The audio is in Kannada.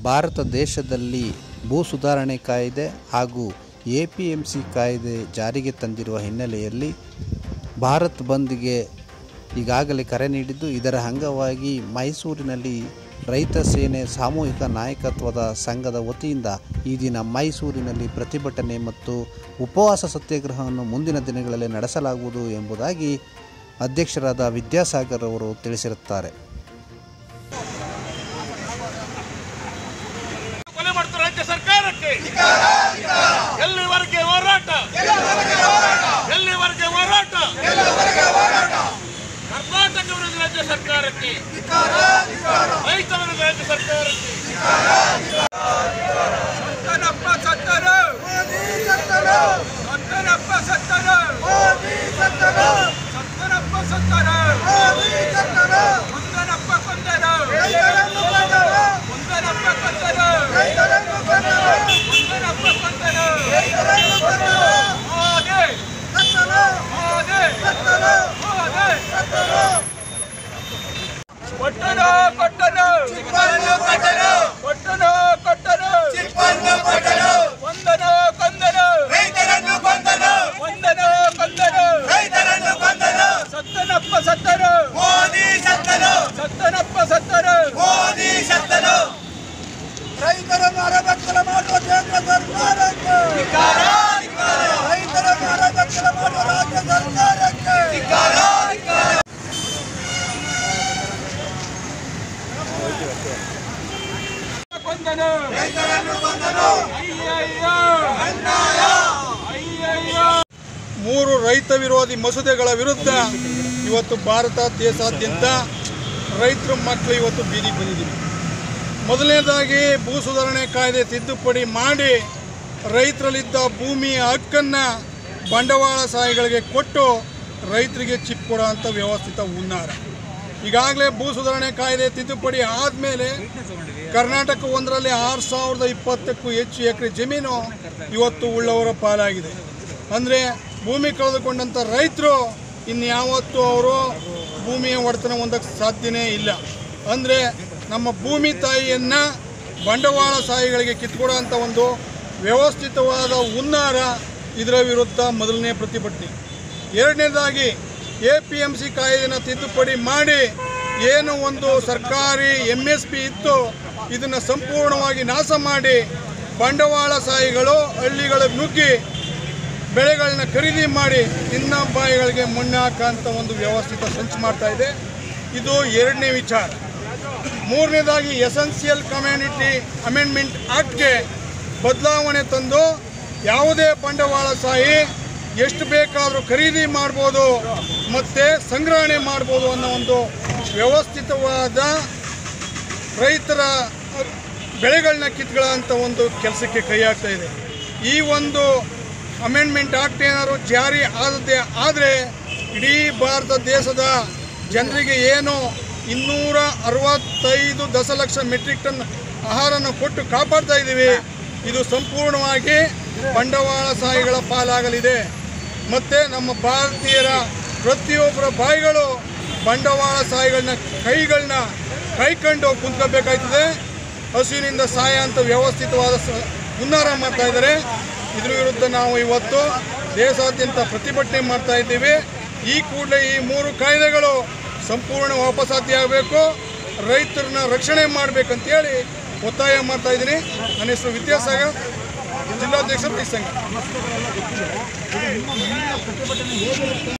ಭಾರತ ದೇಶದಲ್ಲಿ ಭೂ ಸುಧಾರಣೆ ಕಾಯ್ದೆ ಹಾಗೂ ಎ ಪಿ ಎಂ ಸಿ ಕಾಯ್ದೆ ಜಾರಿಗೆ ತಂದಿರುವ ಹಿನ್ನೆಲೆಯಲ್ಲಿ ಭಾರತ್ ಬಂದ್ಗೆ ಈಗಾಗಲೇ ಕರೆ ನೀಡಿದ್ದು ಇದರ ಅಂಗವಾಗಿ ಮೈಸೂರಿನಲ್ಲಿ ರೈತ ಸೇನೆ ಸಾಮೂಹಿಕ ನಾಯಕತ್ವದ ಸಂಘದ ವತಿಯಿಂದ ಈ ದಿನ ಮೈಸೂರಿನಲ್ಲಿ ಪ್ರತಿಭಟನೆ ಮತ್ತು ಉಪವಾಸ ಸತ್ಯಾಗ್ರಹವನ್ನು ಮುಂದಿನ ದಿನಗಳಲ್ಲಿ ನಡೆಸಲಾಗುವುದು ಎಂಬುದಾಗಿ ಅಧ್ಯಕ್ಷರಾದ ವಿದ್ಯಾಸಾಗರ್ ಅವರು ತಿಳಿಸಿರುತ್ತಾರೆ ಕೊಲೆ ಮಾಡ್ತಾರೆ ರಾಜ್ಯ ಸರ್ಕಾರಕ್ಕೆ ಎಲ್ಲಿವರೆಗೆ ಹೋರಾಟ ಎಲ್ಲಿವರೆಗೆ ಹೋರಾಟ ಕರ್ನಾಟಕ ವಿರೋಧಿ ರಾಜ್ಯ ಸರ್ಕಾರಕ್ಕೆ ರೈತ ವಿರೋಧಿ ರಾಜ್ಯ ಸರ್ಕಾರಕ್ಕೆ ಸತ್ತನಪ್ಪ ಸತ್ತರು ಸತ್ತನಪ್ಪ ಸತ್ತರು ಸತ್ತನಪ್ಪ ಸತ್ತರು ಕೊಂದನಪ್ಪ ಕೊಂದರು ಕೊಂದನಪ್ಪ ಕೊಂದರು ಕೊಂದನಪ್ಪ ಕೊಂದರು ಮೋದಿ ಮೋದಿ ಮೋದಿ ಕೊಟ್ಟನು ಕೊಟ್ಟನು ಕೊಟ್ಟನು ಕೊಟ್ಟನು ಕೊಂದನು ಕೊಂದನು ರೈತರನ್ನು ಕೊಂದನು ಕೊಂದನು ಕೊಂದನು ರೈತರನ್ನು ಕೊಂದನು ಸತ್ತನಪ್ಪ ಸತ್ತರು ಮೋದಿ ಸತ್ತನು ಸತ್ತನಪ್ಪ ಸತ್ತರು ಮೋದಿ ಸತ್ತನು ರೈತರನ್ನು ಅರಬಕ್ಕಲ ಮಾಡುವ ಕೇಂದ್ರ ಸರ್ಕಾರಕ್ಕೆ ರೈತರನ್ನು ಅರಬಕ್ಕಲ ಮಾಡುವ ರಾಜ್ಯ ಸರ್ಕಾರಕ್ಕೆ ಕೊಂದನು ರೈತರನ್ನು ಕೊಂದನು ಅಯ್ಯಯ್ಯೋ ಅಯ್ಯಯ್ಯೋ ಮೂರು ರೈತ ವಿರೋಧಿ ಮಸೂದೆಗಳ ವಿರುದ್ಧ ಇವತ್ತು ಭಾರತ ದೇಶಾದ್ಯಂತ ರೈತರು ಮಕ್ಕಳು ಇವತ್ತು ಬೀದಿಗೆ ಬಂದಿದ್ದೀವಿ ಮೊದಲನೇದಾಗಿ ಭೂ ಸುಧಾರಣೆ ಕಾಯ್ದೆ ತಿದ್ದುಪಡಿ ಮಾಡಿ ರೈತರಲ್ಲಿದ್ದ ಭೂಮಿಯ ಹಕ್ಕನ್ನು ಬಂಡವಾಳಶಾಹಿಗಳಿಗೆ ಕೊಟ್ಟು ರೈತರಿಗೆ ಚಿಪ್ ಕೊಡೋ ಅಂಥ ವ್ಯವಸ್ಥಿತ ಹುನ್ನಾರ ಈಗಾಗಲೇ ಭೂ ಸುಧಾರಣೆ ಕಾಯ್ದೆ ತಿದ್ದುಪಡಿ ಆದಮೇಲೆ ಕರ್ನಾಟಕ ಒಂದರಲ್ಲಿ ಆರು ಸಾವಿರದ ಇಪ್ಪತ್ತಕ್ಕೂ ಹೆಚ್ಚು ಎಕರೆ ಜಮೀನು ಇವತ್ತು ಉಳ್ಳವರ ಪಾಲಾಗಿದೆ ಅಂದರೆ ಭೂಮಿ ಕಳೆದುಕೊಂಡಂಥ ರೈತರು ಇನ್ಯಾವತ್ತೂ ಅವರು ಭೂಮಿಯ ಒಡೆತನ ಹೊಂದಕ್ಕೆ ಸಾಧ್ಯನೇ ಇಲ್ಲ ಅಂದರೆ ನಮ್ಮ ಭೂಮಿ ತಾಯಿಯನ್ನು ಬಂಡವಾಳಶಾಹಿಗಳಿಗೆ ಕಿತ್ಕೊಡೋ ಅಂಥ ಒಂದು ವ್ಯವಸ್ಥಿತವಾದ ಹುನ್ನಾರ ಇದರ ವಿರುದ್ಧ ಮೊದಲನೇ ಪ್ರತಿಭಟನೆ ಎರಡನೇದಾಗಿ ಎ ಪಿ ಎಮ್ ಸಿ ಕಾಯ್ದೆನ ತಿದ್ದುಪಡಿ ಮಾಡಿ ಏನು ಒಂದು ಸರ್ಕಾರಿ ಎಮ್ ಎಸ್ ಪಿ ಇತ್ತು ಇದನ್ನು ಸಂಪೂರ್ಣವಾಗಿ ನಾಶ ಮಾಡಿ ಬಂಡವಾಳಶಾಹಿಗಳು ಹಳ್ಳಿಗಳಿಗೆ ನುಗ್ಗಿ ಬೆಳೆಗಳನ್ನ ಖರೀದಿ ಮಾಡಿ ತಿನ್ನ ಬಾಯಿಗಳಿಗೆ ಮಣ್ಣು ಹಾಕೋಂಥ ಒಂದು ವ್ಯವಸ್ಥಿತ ಸಂಚು ಮಾಡ್ತಾ ಇದೆ ಇದು ಎರಡನೇ ವಿಚಾರ ಮೂರನೇದಾಗಿ ಎಸೆನ್ಸಿಯಲ್ ಕಮ್ಯುನಿಟಿ ಅಮೆಂಡ್ಮೆಂಟ್ ಆಕ್ಟ್ಗೆ ಬದಲಾವಣೆ ತಂದು ಯಾವುದೇ ಬಂಡವಾಳಶಾಹಿ ಎಷ್ಟು ಬೇಕಾದರೂ ಖರೀದಿ ಮಾಡ್ಬೋದು ಮತ್ತು ಸಂಗ್ರಹಣೆ ಮಾಡ್ಬೋದು ಅನ್ನೋ ಒಂದು ವ್ಯವಸ್ಥಿತವಾದ ರೈತರ ಬೆಳೆಗಳನ್ನ ಕಿತ್ಕೊಳ್ಳೋಂಥ ಒಂದು ಕೆಲಸಕ್ಕೆ ಕೈ ಹಾಕ್ತಾ ಇದೆ ಈ ಒಂದು ಅಮೆಂಡ್ಮೆಂಟ್ ಆಕ್ಟ್ ಏನಾದ್ರು ಜಾರಿ ಆದದ್ದೇ ಆದರೆ ಇಡೀ ಭಾರತ ದೇಶದ ಜನರಿಗೆ ಏನು ಇನ್ನೂರ ಅರವತ್ತೈದು ದಶಲಕ್ಷ ಮೆಟ್ರಿಕ್ ಟನ್ ಆಹಾರನ ಕೊಟ್ಟು ಕಾಪಾಡ್ತಾ ಇದ್ದೀವಿ ಇದು ಸಂಪೂರ್ಣವಾಗಿ ಬಂಡವಾಳಶಾಹಿಗಳ ಪಾಲಾಗಲಿದೆ ಮತ್ತು ನಮ್ಮ ಭಾರತೀಯರ ಪ್ರತಿಯೊಬ್ಬರ ಬಾಯಿಗಳು ಬಂಡವಾಳಶಾಹಿಗಳನ್ನ ಕೈಗಳನ್ನ ಕೈಕೊಂಡು ಕುಂತ್ಕೋಬೇಕಾಯ್ತದೆ ಹಸುವಿನಿಂದ ಸಹಾಯ ಅಂತ ವ್ಯವಸ್ಥಿತವಾದ ಸ- ಹುನ್ನಾರ ಮಾಡ್ತಾ ಇದ್ದಾರೆ ಇದ್ರ ವಿರುದ್ಧ ನಾವು ಇವತ್ತು ದೇಶಾದ್ಯಂತ ಪ್ರತಿಭಟನೆ ಮಾಡ್ತಾ ಇದ್ದೀವಿ ಈ ಕೂಡಲೇ ಈ ಮೂರು ಕಾಯ್ದೆಗಳು ಸಂಪೂರ್ಣ ವಾಪಸಾತಿ ಆಗಬೇಕು ರೈತರನ್ನ ರಕ್ಷಣೆ ಮಾಡಬೇಕಂತೇಳಿ ಒತ್ತಾಯ ಮಾಡ್ತಾ ಇದ್ದೀನಿ ನನ್ನ ಹೆಸರು ವಿದ್ಯಾಸಾಗರ್ ಜಿಲ್ಲಾಧ್ಯಕ್ಷರು ರೈತ ಸಂಘ